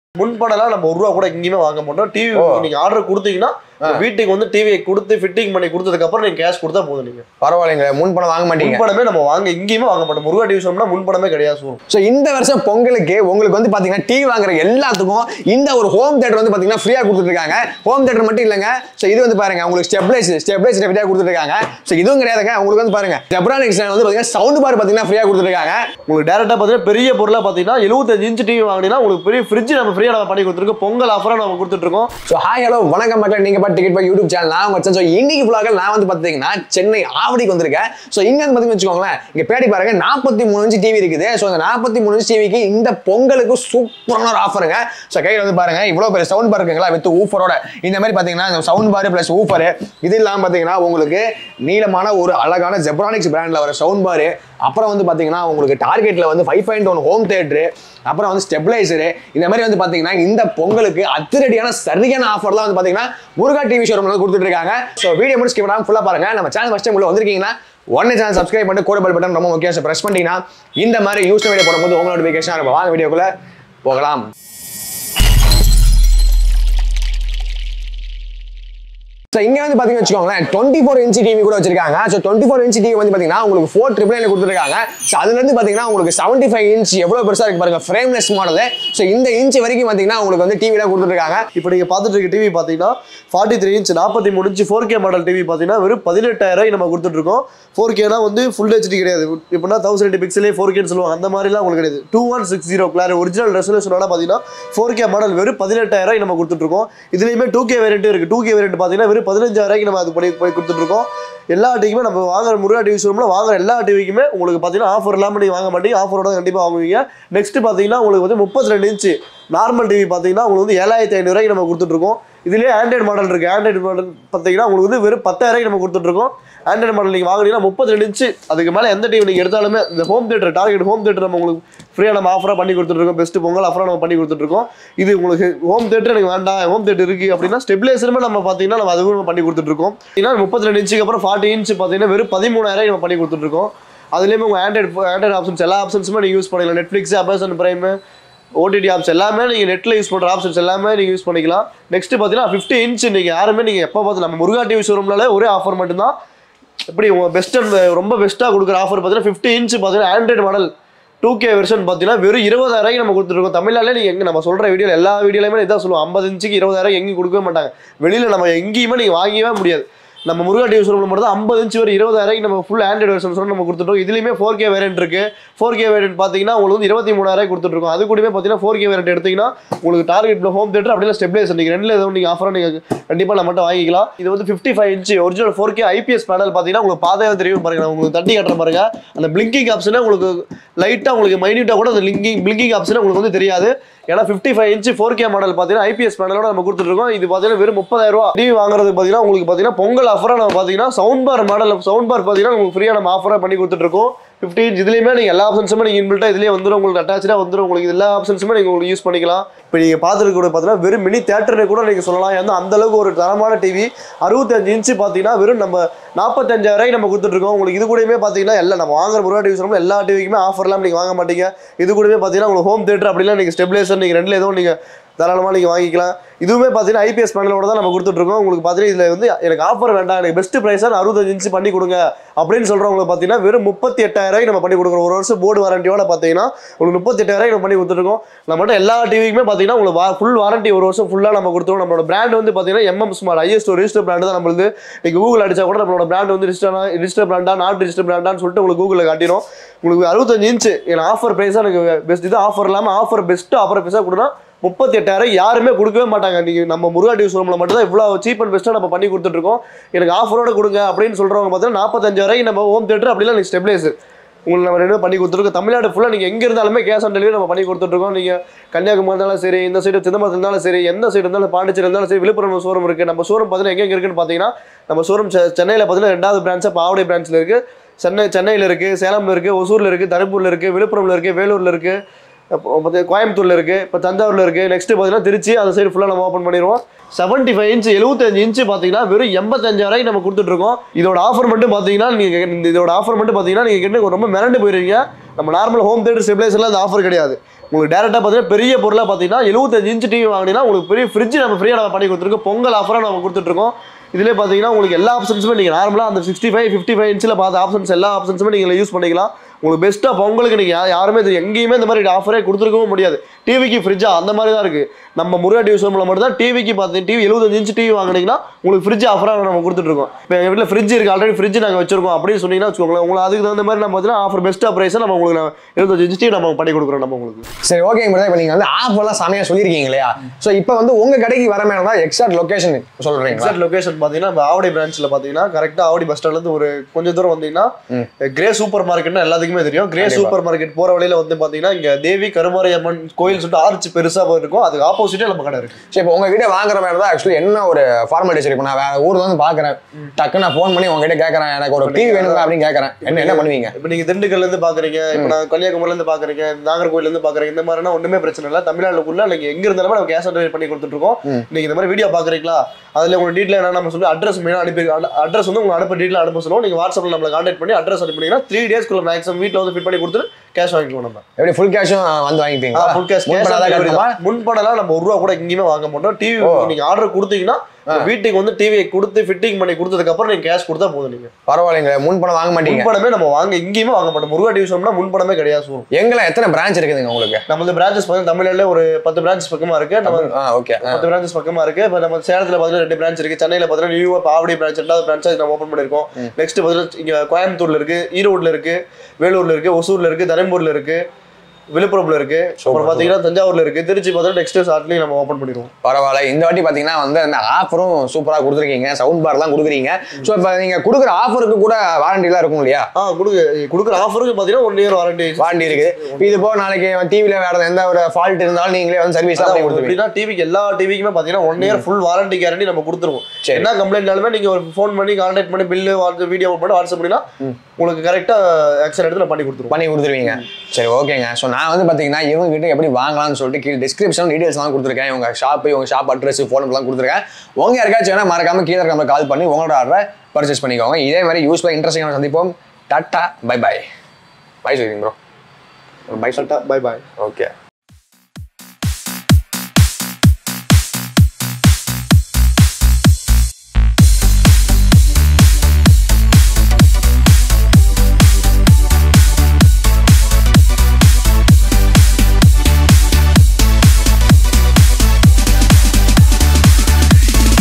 முன்பணம்லாம் நம்ம ஒரு ரூபா கூட எங்கேயுமே வாங்க மாட்டோம் டிவி நீங்க ஆர்டர் கொடுத்தீங்கன்னா வீட்டுக்கு வந்து டிவியை கொடுத்து ஃபிட்டிங் பண்ணி கொடுத்ததுக்கு அப்புறம் நீங்க கேஷ் கொடுத்தா போதும் நீங்க பரவாயில்லைங்க முன் பணம் வாங்க மாட்டீங்க முன்பணமே நம்ம வாங்க எங்கேயுமே வாங்க மாட்டோம் முருகா டிவி ஷோம்னா முன்பணமே கிடையாது சூரும் ஸோ இந்த வருஷம் பொங்கலுக்கு உங்களுக்கு வந்து பாத்தீங்கன்னா டிவி வாங்குற எல்லாத்துக்கும் இந்த ஒரு ஹோம் தேட்டர் வந்து பாத்தீங்கன்னா ஃப்ரீயா கொடுத்துட்டு இருக்காங்க ஹோம் தேட்டர் மட்டும் இல்லைங்க ஸோ இது வந்து பாருங்க உங்களுக்கு ஸ்டெப்லைஸ் ஸ்டெப்லைஸ் ஃப்ரீயா கொடுத்துட்டு இருக்காங்க ஸோ இதுவும் கிடையாதுங்க உங்களுக்கு வந்து பாருங்க ஜெப்ரானிக்ஸ் வந்து பாத்தீங்கன்னா சவுண்ட் பார் பாத்தீங்கன்னா ஃப்ரீயா கொடுத்துட்டு இருக்காங்க உங்களுக்கு டேரக்டா பார்த்தீங்கன்னா பெரிய பொருளா பார்த்தீங்கன்னா எழுபத்தஞ்சு இன்ச் டிவி வாங்கினீங்கன்னா உங்களுக்கு பெரிய ஃப்ரிட்ஜ் நம்ம ஃப்ரீயா நம்ம பண்ணி கொடுத்துருக்கோம் பொங்கல் ஆஃபரா நம்ம கொடுத்துட்டு இருக்கோம் ஸோ ஹாய் ஹலோ வணக்கம் மக்கள் நீங்க பார்த்து டிக்கெட் பாய் யூடியூப் சேனல் நான் உங்க ஸோ இன்னைக்கு ஃபுல்லாக நான் வந்து பார்த்தீங்கன்னா சென்னை ஆவடிக்கு வந்திருக்கேன் ஸோ இங்க வந்து பார்த்தீங்கன்னு வச்சுக்கோங்களேன் இங்க பேடி பாருங்க நாற்பத்தி மூணு இன்ச்சு டிவி இருக்குது ஸோ இந்த நாற்பத்தி மூணு இன்ச்சு டிவிக்கு இந்த பொங்கலுக்கு சூப்பரான ஒரு ஆஃபருங்க ஸோ கையில் வந்து பாருங்க இவ்வளோ பெரிய சவுண்ட் பார் இருக்குங்களா வித் ஊஃபரோட இந்த மாதிரி பார்த்தீங்கன்னா இந்த சவுண்ட் பார் ப்ளஸ் ஊஃபர் இது இல்லாமல் பார்த்தீங்கன்னா உங்களுக்கு நீளமான ஒரு அழகான ஜெப்ரானிக்ஸ் பிராண்டில் வர சவுண்ட் பார் அப்புறம் வந்து பார்த்தீங்கன்னா உங்களுக்கு டார்கெட்டில் வந்து five point one home theatre அப்புறம் வந்து ஸ்டெபிளைசரு இந்த மாதிரி வந்து பார்த்தீங்கன்னா இந்த பொங்கலுக்கு அதிரடியான சரியான ஆஃபர்லாம் வந்து பார்த்தீங்கன்னா முருகா டிவி ஷோரூம் வந்து கொடுத்துட்டு இருக்காங்க ஸோ வீடியோ முடிச்சு skip பண்ணாம ஃபுல்லாக பாருங்க நம்ம சேனல் ஃபஸ்ட் டைம் உள்ள வந்திருக்கீங்கன்னா உடனே சேனல் சப்ஸ்கிரைப் பண்ணி கூட பெல் பட்டன் ரொம்ப முக்கியம் ஸோ ப்ரெஸ் பண்ணிட்டீங்கன்னா இந்த மாதிரி யூஸ் வீடியோ போடும்போது உங்க நோட்டிஃபிகேஷன் இருக்கும் வாங்க வீடியோக்குள்ள போகலாம் ஸோ இங்கே வந்து பார்த்தீங்கன்னு வச்சுக்கோங்களேன் டுவெண்ட்டி ஃபோர் இன்ச் டிவி கூட வச்சிருக்காங்க so twenty four inch TV வந்து பார்த்தீங்கன்னா உங்களுக்கு ஃபோர் ட்ரிபிள் நைன் கொடுத்துருக்காங்க ஸோ அதுலேருந்து பார்த்தீங்கன்னா உங்களுக்கு செவன்ட்டி ஃபைவ் இன்ச் எவ்வளோ பெருசாக இருக்கு பாருங்க ஃப்ரேம்லெஸ் மாடல் ஸோ இந்த இன்ச் வரைக்கும் பார்த்தீங்கன்னா உங்களுக்கு வந்து டிவிலாம் கொடுத்துருக்காங்க இப்போ நீங்க பார்த்துட்டு இருக்க டிவி பார்த்தீங்கன்னா ஃபார்ட்டி த்ரீ இன்ச் நாற்பத்தி மூணு inch four K model TV பார்த்தீங்கன்னா வெறும் பதினெட்டாயிரம் நம்ம கொடுத்துட்டு இருக்கோம் ஃபோர் கேனா வந்து ஃபுல் ஹெச்டி கிடையாது இப்போனா தௌசண்ட் எயிட்டி பிக்சலே ஃபோர் கேன்னு சொல்லுவாங்க அந்த மாதிரிலாம் உங்களுக்கு கிடையாது டூ ஒன் சிக்ஸ் ஜீரோ கிளார் ஒரிஜினல் ரெசல்யூஷனோட பார்த்தீங்கன்னா ஃபோர் கே மாடல் வெறும் பதினெட்டாயிரம் நம்ம கொடுத்துட்டு இருக்கோம் இதுலேயுமே டூ கே வேரியன்ட் இருக்கு டூ கே வேரியன்ட் பார்த்தீங்கன்னா வெறும் பதினஞ்சாயிரம் நம்ம அது பண்ணி பண்ணி கொடுத்துட்டு இருக்கோம் எல்லா டிவிக்குமே நம்ம வாங்குற முருகா டிவி ஷோரூம்ல வாங்குற எல்லா டிவிக்குமே உங்களுக்கு பார்த்தீங்கன்னா ஆஃபர் இல்லாமல் நீங்கள் வாங்க மாட்டீங்க ஆஃபரோட கண்டிப்பாக வாங்குவீங்க நெக்ஸ்ட் பார்த்தீங்கன்னா உங்களுக்கு வந்து முப்பத்தி ரெண்டு இன்ச்சு நார்மல் டிவி பார்த்தீங்கன்னா உங்களுக்கு வந்து ஏழாயிரத்தி ஐநூறுரூவாய்க்கு நம்ம கொடுத்துட்ருக்கோம் இதுலேயே ஆண்ட்ராய்டு மாடல் இருக்குது ஆண்ட்ராய்டு மாடல் பார்த்தீங்கன்னா உங்களுக்கு வந்து வெறும் பத்தாயிரம் நம்ம கொடுத்துட்ருக்கோம் ஆண்ட்ராய்டு மாடல் நீங்கள் வாங்குனீங்கன்னா முப்பத்தி ரெண்டு இன்ச்சு அதுக்கு மேலே எந்த டிவி நீங்கள் எடுத்தாலுமே இந்த home theatre target home theatre நம்ம உங்களுக்கு ஃப்ரீயாக நம்ம ஆஃபராக பண்ணி கொடுத்துட்ருக்கோம் பெஸ்ட் பொங்கல் ஆஃபராக நம்ம பண்ணி கொடுத்துட்ருக்கோம் இது உங்களுக்கு ஹோம் தேட்டர் எனக்கு வேண்டாம் ஹோம் தேட்டர் இருக்குது அப்படின்னா ஸ்டெபிலைசருமே நம்ம பார்த்தீங்கன்னா நம்ம அதுவும் நம்ம பண்ணி கொடுத்துட்ருக்கோம் ஏன்னா முப்பத்தி ரெண்டு இன்ச்சுக்கு அப்புறம் ஃபார்ட்டி இன்ச் பார்த்தீங்கன்னா வெறும் பதிமூணாயிரம் நம்ம பண்ணி கொடுத்துட்ருக்கோம் அதுலேயுமே உங்கள் ஆண்ட்ராய்டு ஆண்ட்ராய்டு ஆப்ஷன்ஸ் எல்லா ஆப்ஷன்ஸுமே நீங்கள் யூஸ் பண்ணிக்கலாம் Netflix Amazon Prime OTT apps எல்லாமே நீங்கள் நெட்டில் யூஸ் பண்ணுற ஆப்ஷன்ஸ் எல்லாமே நீங்கள் யூஸ் பண்ணிக்கலாம் நெக்ஸ்ட் பார்த்தீங்கன்னா ஃபிஃப்டி இன்ச் நீங்கள் யாருமே நீங்கள் எப்போ பார்த்து நம்ம முருகா டிவி ஷோரூம்னால ஒரே ஆஃபர் மட்டும்தான் எப்படி உங்கள் பெஸ்ட் ரொம்ப பெஸ்ட்டாக கொடுக்குற ஆஃபர் பார்த்தீங்கன்னா ஃபிஃப்டி இன்ச் பார்த்தீங்கன்னா Android model two K version பார்த்தீங்கன்னா வெறும் இருபதாயிரம் நம்ம கொடுத்துருக்கோம் தமிழ்நாட்டில் நீங்கள் எங்கே நம்ம சொல்கிற வீடியோ எல்லா வீடியோலையுமே இதான் சொல்லுவோம் ஐம்பது இன்ச்சுக்கு இருபதாயிரம் எங்கேயும் கொடுக்கவே மாட்டாங்க வெளியில் நம்ம எங்கேயுமே நீங்கள் வாங்கவே முடியாது நம்ம முருகா டிவி ஷோரூமில் மட்டும் தான் ஐம்பது இன்ச் வரை இருபதாயிரம் நம்ம ஃபுல் ஆண்ட்ராய்டு வெர்ஷன் சொல்லி நம்ம கொடுத்துட்டோம் இதுலேயுமே ஃபோர் கே வேரியன்ட் இருக்கு ஃபோர் கே வேரியன்ட் பார்த்தீங்கன்னா உங்களுக்கு வந்து இருபத்தி மூணாயிரம் கொடுத்துட்ருக்கோம் அது கூடவே பார்த்தீங்கன்னா ஃபோர் கே வேரியன்ட் எடுத்தீங்கன்னா உங்களுக்கு டார்கெட் ஹோம் தேட்டர் அப்படியே ஸ்டெபிலைசர் நீங்கள் ரெண்டில் எதுவும் நீங்கள் ஆஃபராக நீங்கள் கண்டிப்பாக நம்மகிட்ட வாங்கிக்கலாம் இது வந்து fifty five inch original four K IPS panel பார்த்தீங்கன்னா உங்களுக்கு பாதையாக தெரியும் பாருங்க நான் உங்களுக்கு தட்டி காட்டுற பாருங்க அந்த பிளிங்கிங் ஆப்ஷனே உங்களுக்கு லைட்டாக உங்களுக்கு மைன்யூட்டாக கூட அந்த லிங்கிங் பிளிங்கிங் ஆப்ஷனே உங்களுக்கு வந்து தெரியாது ஏன்னா fifty five inch four K model பார்த்தீங்கன்னா ஐபிஎஸ் பேனலோட நம்ம கொடுத்துருக்கோம் இது பார்த்தீங்கன்னா வெறும் முப்பதாயிரம் ரூபா டிவி வாங்குறது பார்த்தீங்கன்னா உங்களுக்கு பார்த்தீங்கன்னா பொங்கல் ஆஃபராக நம்ம பார்த்தீங்கன்னா sound bar model sound bar பார்த்தீங்கன்னா உங்களுக்கு ஃப்ரீயாக நம்ம ஆஃபராக பண்ணி கொடுத்துட்ருக்கோம் ஃபிஃப்டி இன்ச் இதுலேயுமே நீங்கள் எல்லா ஆப்ஷன்ஸுமே நீங்கள் இன்பில்ட்டாக இதுலேயே வந்துடும் உங்களுக்கு அட்டாச்சாக வந்துடும் உங்களுக்கு எல்லா ஆப்ஷன்ஸுமே நீங்கள் உங்களுக்கு யூஸ் பண்ணிக்கலாம் இப்போ நீங்கள் பார்த்துருக்க கூட பார்த்தீங்கன்னா வெறும் மினி தேட்டர்னு கூட நீங்கள் சொல்லலாம் ஏன்னா அந்த அளவுக்கு ஒரு தரமான டிவி அறுபத்தஞ்சு இன்ச்சு பார்த்தீங்கன்னா வெறும் நம்ம நாற்பத்தஞ்சாயிரம் நம்ம கொடுத்துட்ருக்கோம் உங்களுக்கு இது கூடயுமே பார்த்தீங்கன்னா எல்லாம் நம்ம வாங்குற முருகா டிவி சொல்லணும் எல்லா டிவிக்குமே ஆஃபர்லாம் நீங்கள் வாங்க மாட்டீங்க இது கூடவே பார்த்தீங்கன்னா உங்களுக்கு ஹோம் தேட்டர் அப்படிலாம் நீங்கள் ஸ்டெபிலைசர் நீங்கள் ரெண்டில் எதுவும் நீங்கள் தாராளமாக நீங்கள் வாங்கிக்கலாம் இதுவுமே பார்த்தீங்கன்னா ஐபிஎஸ் பேனலோட தான் நம்ம கொடுத்துட்ருக்கோம் உங்களுக்கு பார்த்தீங்கன்னா இதில் வந்து எனக்கு ஆஃபர் வேண்டாம் எனக்கு பெஸ்ட் ப்ரைஸாக அறுபத்தஞ்சு இன்ச்சு பண்ணி கொடுங்க அப்படின்னு சொல்கிறவங்களுக்கு பார்த்தீங்கன்னா வெறும் முப்பத்தி எட்டாயிரம் நம்ம பண்ணி கொடுக்குறோம் ஒரு வருஷம் போர்டு வாரண்டியோட பார்த்தீங்கன்னா உங்களுக்கு முப்பத்தி எட்டாயிரம் நம்ம பண்ணி கொடுத்துருக்கோம் நம்மகிட்ட எல்லா டிவிக்குமே பார்த்தீங்கன்னா உங்களுக்கு வா ஃபுல் வாரண்டி ஒரு வருஷம் ஃபுல்லாக நம்ம கொடுத்துருவோம் நம்மளோட பிராண்ட் வந்து பார்த்தீங்கன்னா எம்எம் ஸ்மார்ட் ஐஎஸ்டோ ரிஜிஸ்டர் பிராண்ட் தான் நம்மளுது நீங்கள் கூகுள் அடிச்சா கூட நம்மளோட பிராண்ட் வந்து ரிஜிஸ்டர் ரிஜிஸ்டர் பிராண்டா நாட் ரிஜிஸ்டர் பிராண்டான்னு சொல்லிட்டு உங்களுக்கு கூகுளில் காட்டிடும் உங்களுக்கு அறுபத்தஞ்சு இன்ச்சு எனக்கு ஆஃபர் ப்ரைஸாக எனக்கு பெஸ்ட் இது ஆஃபர் இல்லாமல் ஆஃபர் பெஸ்ட்டு ஆஃபர் ப்ரைஸாக கொடுனா முப்பத்தி எட்டாயிரம் யாருமே கொடுக்கவே மாட்டாங்க நீங்கள் நம்ம முருகா டிவி ஷோரூமில் மட்டும் தான் இவ்வளோ சீப் அண்ட் பெஸ்ட்டாக நம்ம பண்ணி கொடுத்துட்ருக்கோம் எனக்கு ஆஃபரோட கொடுங்க அப்படின்னு சொல்கிறவங்க பார்த்தீங்கன்னா நாற்பத்தஞ்சாயிரம் நம்ம ஹோம் தேட்டர் அப்படிலாம் நீங்கள் ஸ்டெபிலைசர் உங்களுக்கு நம்ம ரெண்டு பண்ணி கொடுத்துருக்கோம் தமிழ்நாடு ஃபுல்லாக நீங்கள் எங்கே இருந்தாலுமே கேஷ் ஆன் டெலிவரி நம்ம பண்ணி கொடுத்துட்ருக்கோம் நீங்கள் கன்னியாகுமரி இருந்தாலும் சரி இந்த சைடு சிதம்பரம் இருந்தாலும் சரி எந்த சைடு இருந்தாலும் பாண்டிச்சேரி இருந்தாலும் சரி விழுப்புரம் ஷோரூம் இருக்குது நம்ம ஷோரூம் பார்த்தீங்கன்னா எங்கே இருக்குன்னு பார்த்தீங்கன்னா நம்ம ஷோரூம் சென்னையில் பார்த்தீங்கன்னா ரெண்டாவது பிரான்ச்சாக பாவடை பிரான்ச்சில் இருக்குது சென்னை சென்னையில் இருக்குது சேலமில் இருக்குது ஒசூரில் இருக்குது தருப்பூரில் இருக்குது விழுப்புரமில் இருக்குது வேலூரில் இருக்குது இப்போ பார்த்தி- கோயம்புத்தூர்ல இருக்கு இப்போ தஞ்சாவூர்ல இருக்கு நெக்ஸ்ட் பார்த்தீங்கன்னா திருச்சி அந்த சைடு ஃபுல்லாக நம்ம ஓப்பன் பண்ணிடுவோம் செவன்ட்டி ஃபைவ் இன்ச் எழுபத்தஞ்சு இன்ச்சு பார்த்தீங்கன்னா வெறும் எண்பத்தஞ்சாயிரம் நம்ம கொடுத்துட்டு இருக்கோம் இதோட ஆஃபர் மட்டும் பார்த்தீங்கன்னா நீங்கள் இந்த இதோட ஆஃபர் மட்டும் பார்த்தீங்கன்னா நீங்கள் கிட்ட ரொம்ப மிரண்டு போயிருவீங்க நம்ம நார்மல் ஹோம் தேட்டர் ஸ்டெபிலைசர்லாம் அந்த ஆஃபர் கிடையாது உங்களுக்கு டேரெக்டாக பார்த்தீங்கன்னா பெரிய பொருளாக பார்த்தீங்கன்னா எழுபத்தஞ்சு இன்ச் டிவி வாங்கினீங்கன்னா உங்களுக்கு பெரிய ஃப்ரிட்ஜ் நம்ம ஃப்ரீயாக நம்ம பண்ணி கொடுத்துருக்கோம் பொங்கல் ஆஃபராக நம்ம கொடுத்துட்ருக்கோம் இதிலே பார்த்தீங்கன்னா உங்களுக்கு எல்லா ஆப்ஷன்ஸுமே நீங்கள் நார்மலாக அந்த சிக்ஸ்டி ஃபைவ் ஃபிஃப்டி ஃபைவ் இன்ச்சில் பார்த்த ஆப்ஷன்ஸ் எல்லா ஆப்ஷன்ஸுமே நீங்கள் யூஸ் பண்ணிக்கலாம் உங்களுக்கு பெஸ்ட்டாக பொங்கலுக்கு நீங்கள் யா யாருமே இது எங்கேயுமே இந்த மாதிரி ஆஃபரே கொடுத்துருக்கவும் முடியாது டிவிக்கு ஃப்ரிட்ஜா அந்த மாதிரி தான் இருக்குது நம்ம முருகா டிவி ஷோமில் மட்டும் தான் டிவிக்கு பார்த்து டிவி எழுபத்தஞ்சு இன்ச் டிவி வாங்கினீங்கன்னா உங்களுக்கு ஃப்ரிட்ஜ் ஆஃபராக நம்ம கொடுத்துட்ருக்கோம் இப்போ எங்கள் வீட்டில் ஃப்ரிட்ஜ் இருக்குது ஆல்ரெடி ஃப்ரிட்ஜ் நாங்கள் வச்சிருக்கோம் அப்படின்னு சொன்னீங்கன்னா வச்சுக்கோங்களேன் உங்களுக்கு அதுக்கு தகுந்த மாதிரி நம்ம பார்த்தீங்கன்னா ஆஃபர் பெஸ்ட்டாக ப்ரைஸை நம்ம உங்களுக்கு நான் எழுபத்தஞ்சு இன்ச் டிவி நம்ம பண்ணி கொடுக்குறோம் நம்ம உங்களுக்கு சரி ஓகேங்க பிரதர் இப்போ நீங்கள் வந்து ஆஃபர்லாம் செமையாக சொல்லியிருக்கீங்க இல்லையா ஸோ இப்போ வந்து உங்கள் கடைக்கு வர மேலே தான் எக்ஸாக்ட் லொக்கேஷன் சொல்கிறீங்களா எக்ஸாக்ட் லொகேஷன் பார்த்தீங்கன்னா நம்ம ஆவடி பிரான்ச்சில் பார்த்தீங்கன்னா கரெக்டாக ஆவடி பஸ் ஸ்டாண்ட்லேருந்து ஒரு கொஞ்சம் தூரம் வந்தீங்கன்னா கிரே சூப்பர் மார்க்கெட்னா எல்லாத்துக்குமே தெரியும் கிரே சூப்பர் மார்க்கெட் போகிற வழியில வந்து பார்த்தீங்கன்னா இங்கே தேவி கருமாரி அம்மன் கோயில் சொல்லிட்டு ஆர்ச் பெருசாக இருக்கும் அதுக்கு ஆப்போசிட்டே நம்ம கடை இருக்கு சரி இப்போ உங்ககிட்ட வாங்குற மாதிரி தான் ஆக்சுவலி என்ன ஒரு ஃபார்மாலிட்டிஸ் இருக்கு நான் வேற ஊர்ல வந்து பார்க்குறேன் டக்கு நான் ஃபோன் பண்ணி உங்ககிட்ட கேட்குறேன் எனக்கு ஒரு டிவி வேணுங்க அப்படின்னு கேட்குறேன் என்ன என்ன பண்ணுவீங்க இப்போ நீங்க திண்டுக்கல்ல இருந்து பாக்குறீங்க இப்போ நான் கன்னியாகுமரில இருந்து பாக்குறீங்க நாகர்கோயில்ல இருந்து பாக்குறீங்க இந்த மாதிரினா ஒண்ணுமே பிரச்சனை இல்லை தமிழ்நாட்டுக்குள்ள நீங்க எங்க இருந்தாலுமே நம்ம கேஷ் ஆன் டெலிவரி பண்ணி கொடுத்துட்டு இருக்கோம் நீங்க இந்த மாதிரி வீடியோ பாக்குறீங்களா அதுல உங்க டீட்டெயில் என்ன நம்ம சொல்லி அட்ரஸ் மெயினாக அனுப்பி அட்ரஸ் வந்து உங்க அனுப்ப டீட்டெயில் அனுப்ப சொல்லுவோம் நீங்க வாட்ஸ்அப்ல நம்மளை கான்டாக்ட் பண்ணி அட்ரஸ் அனுப்பினீங்கன்னா த்ரீ டேஸ்க்குள்ள மேக்ஸிமம் வீட்டில் வந்து ஃபிட் பண்ணி கொடுத்துட்டு கேஷ் வாங்கிக்குவோம் நம்ம எப்படி ஃபுல் கேஷும் வந்து வாங்கிப்பீங்களா ஃபுல் கேஷ் முன்பணம் தான் கட்டணுமா முன்பணம்லாம் நம்ம ஒரு ரூபா கூட எங்கேயுமே வாங்க மாட்டோம் டிவி நீங்க ஆர்டர் கொடுத்தீங்கன்னா உங்க வீட்டுக்கு வந்து டிவியை கொடுத்து ஃபிட்டிங் பண்ணி கொடுத்ததுக்கு அப்புறம் நீங்க கேஷ் கொடுத்தா போதும் நீங்க பரவாயில்லைங்க முன்பணம் வாங்க மாட்டீங்க முன்பணமே நம்ம வாங்க எங்கேயுமே வாங்க மாட்டோம் முருகா டிவி ஷோம்னா முன்பணமே கிடையாது சொல்லுவோம் எங்களை எத்தனை பிரான்ச் இருக்குதுங்க உங்களுக்கு நம்மளது பிரான்ச்சஸ் பார்த்தீங்கன்னா தமிழ்நாடுல ஒரு பத்து பிரான்ச்சஸ் பக்கமா இருக்கு நம்ம ஆ ஓகே பத்து பிரான்ச்சஸ் பக்கமா இருக்கு இப்போ நம்ம சேலத்துல பார்த்தீங்கன்னா ரெண்டு பிரான்ச் இருக்கு சென்னையில பார்த்தீங்கன்னா நியூ ஆவடி பிரான்ச் ரெண்டாவது பிரான்ச் நம்ம ஓப்பன் பண்ணிருக்கோம் நெக்ஸ்ட் பார்த்தீங்கன்னா இங்க கோயம்புத்தூர்ல இருக்கு ஈரோடுல இருக்கு வேலூர்ல இருக்கு ஒசூர்ல இருக்கு தருமபுரில இருக்கு விழுப்புரம்ல இருக்கு அப்புறம் பாத்தீங்கன்னா தஞ்சாவூர்ல இருக்கு திருச்சி பார்த்தீங்கன்னா நெக்ஸ்ட் சாட்லயும் நம்ம ஓப்பன் பண்ணிடுவோம் பரவாயில்ல இந்த வாட்டி பாத்தீங்கன்னா வந்து அந்த ஆஃபரும் சூப்பரா கொடுத்துருக்கீங்க சவுண்ட் பார்லாம் கொடுக்குறீங்க ஸோ இப்போ நீங்க கொடுக்குற ஆஃபருக்கு கூட வாரண்டிலாம் இருக்கும் இல்லையா ஆ கொடுக்க கொடுக்குற ஆஃபருக்கு பார்த்தீங்கன்னா ஒன் இயர் வாரண்டி வாரண்டி இருக்குது இது போக நாளைக்கு டிவில வேற எந்த ஒரு ஃபால்ட் இருந்தாலும் நீங்களே வந்து சர்வீஸ்லாம் பண்ணி கொடுத்துருவீங்க எப்படின்னா டிவிக்கு எல்லா டிவிக்குமே பார்த்தீங்கன்னா one year full warranty guarantee நம்ம கொடுத்துருவோம் சரி. என்ன கம்ப்ளைண்ட்னாலுமே நீங்க ஒரு ஃபோன் பண்ணி கான்டாக்ட் பண்ணி பில்லு வீடியோ பண்ணி வாட்ஸ்அப் பண்ணினா உங்களுக்கு கரெக்டா ஆக்சன் எடுத்து நான் பண்ணி கொடுத்துருவோம் பண்ணி கொடுத்துருவீங்க சரி ஓகேங்க ஸோ நான் வந்து பார்த்தீங்கன்னா இவங்க கிட்ட எப்படி வாங்கலாம்னு சொல்லிட்டு கீழே டிஸ்கிரிப்ஷன் டீடைல்ஸ்லாம் கொடுத்துருக்கேன் இவங்க ஷாப்பு இவங்க ஷாப் அட்ரஸ் ஃபோன் நம்பர்லாம் கொடுத்துருக்கேன் உங்க யாருக்காச்சும் வேணா மறக்காம கீழே இருக்க கால் பண்ணி உங்களோட ஆர்டரை பர்ச்சேஸ் பண்ணிக்கோங்க இதே மாதிரி யூஸ் பண்ணி இன்ட்ரெஸ்டிங்காக சந்திப்போம் டாட்டா பை பை பை சொல்லிங்க ப்ரோ பை சொல் பை பாய் ஓகே